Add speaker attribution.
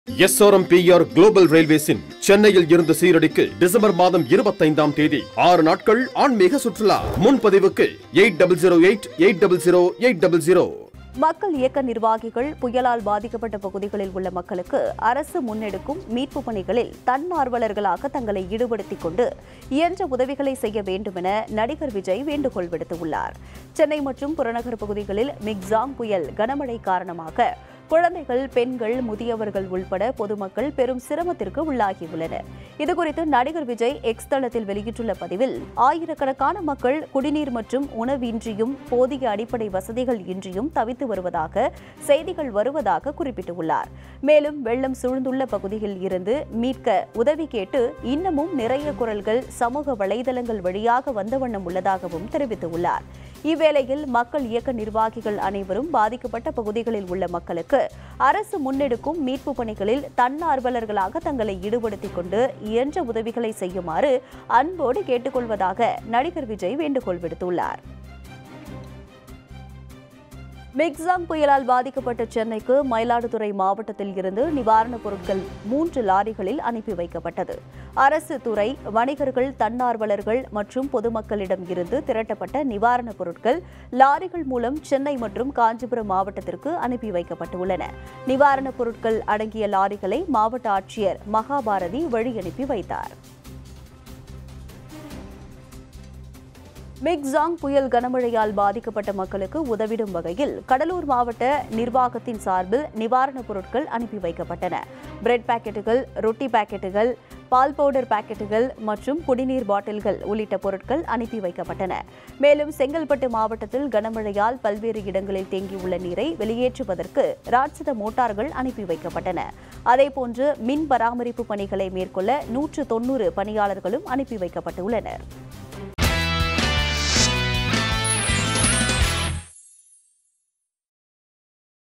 Speaker 1: SRMPR global ரயில்வேஸின் சென்னையில் இருந்து சீரடிக்கு December மாதம் இருபத்தைந்தாம் தேதி ஆறு நாட்கள் ஆன்மீக சுற்றுலா முன்பதிவுக்கு eight double zero eight eight double zero eight double zero
Speaker 2: மக்கள் இயக்க நிர்வாகிகள் புயலால் பாதிக்கப்பட்ட பகுதிகளில் உள்ள மக்களுக்கு அரசு முன்னெடுக்கும் மீட்பு பணிகளில் தன்னார்வலர்களாக தங்களை ஈடுபடுத்திக் கொண்டு இயன்ற உதவிகளை செய்ய வேண்டுமென நடிகர் விஜய் வேண்டுகோள் விடுத்துள்ளார் சென்னை மற்றும் புறநகர் பகுதிகளில் மிக்ஸாம் புயல் கனமழை காரணமாக குழந்தைகள் பெண்கள் முதியவர்கள் உள்பட பொதுமக்கள் பெரும் சிரமத்திற்கு உள்ளாகியுள்ளனர் இதுகுறித்து நடிகர் விஜய் எக்ஸ் தளத்தில் வெளியிட்டுள்ள பதிவில் ஆயிரக்கணக்கான மக்கள் குடிநீர் மற்றும் உணவின்றியும் போதிய அடிப்படை வசதிகள் இன்றியும் தவித்து வருவதாக செய்திகள் வருவதாக குறிப்பிட்டுள்ளார் மேலும் வெள்ளம் சூழ்ந்துள்ள பகுதியில் இருந்து மீட்க உதவி கேட்டு இன்னமும் நிறைய குரல்கள் சமூக வலைதளங்கள் வழியாக வந்த வண்ணம் உள்ளதாகவும் தெரிவித்துள்ளார் இவ்வேளையில் மக்கள் இயக்க நிர்வாகிகள் அனைவரும் பாதிக்கப்பட்ட பகுதிகளில் உள்ள மக்களுக்கு அரசு முன்னெடுக்கும் மீட்பு பணிகளில் தன்னார்வலர்களாக தங்களை ஈடுபடுத்திக் கொண்டு இயன்ற உதவிகளை செய்யுமாறு அன்போடு கேட்டுக்கொள்வதாக நடிகர் விஜய் வேண்டுகோள் விடுத்துள்ளார் மிக்ஸாம் புயலால் பாதிக்கப்பட்ட சென்னைக்கு மயிலாடுதுறை மாவட்டத்தில் இருந்து நிவாரணப் பொருட்கள் மூன்று லாரிகளில் அனுப்பி வைக்கப்பட்டது அரசு துறை வணிகர்கள் தன்னார்வலர்கள் மற்றும் பொதுமக்களிடம் இருந்து திரட்டப்பட்ட நிவாரணப் பொருட்கள் லாரிகள் மூலம் சென்னை மற்றும் காஞ்சிபுரம் மாவட்டத்திற்கு அனுப்பி வைக்கப்பட்டுள்ளன நிவாரணப் பொருட்கள் அடங்கிய லாரிகளை மாவட்ட ஆட்சியர் மகாபாரதி வழி அனுப்பி வைத்தார் மிக்ஸாங் புயல் கனமழையால் பாதிக்கப்பட்ட மக்களுக்கு உதவிடும் வகையில் கடலூர் மாவட்ட நிர்வாகத்தின் சார்பில் நிவாரணப் பொருட்கள் அனுப்பி வைக்கப்பட்டன பிரெட் பாக்கெட்டுகள் ரொட்டி பாக்கெட்டுகள் பால் பவுடர் பாக்கெட்டுகள் மற்றும் குடிநீர் பாட்டில்கள் உள்ளிட்ட பொருட்கள் அனுப்பி வைக்கப்பட்டன மேலும் செங்கல்பட்டு மாவட்டத்தில் கனமழையால் பல்வேறு இடங்களில் தேங்கியுள்ள நீரை வெளியேற்றுவதற்கு ராட்சத மோட்டார்கள் அனுப்பி வைக்கப்பட்டன அதேபோன்று மின் பராமரிப்பு பணிகளை மேற்கொள்ள நூற்று தொன்னூறு பணியாளர்களும் அனுப்பி வைக்கப்பட்டுள்ளனர்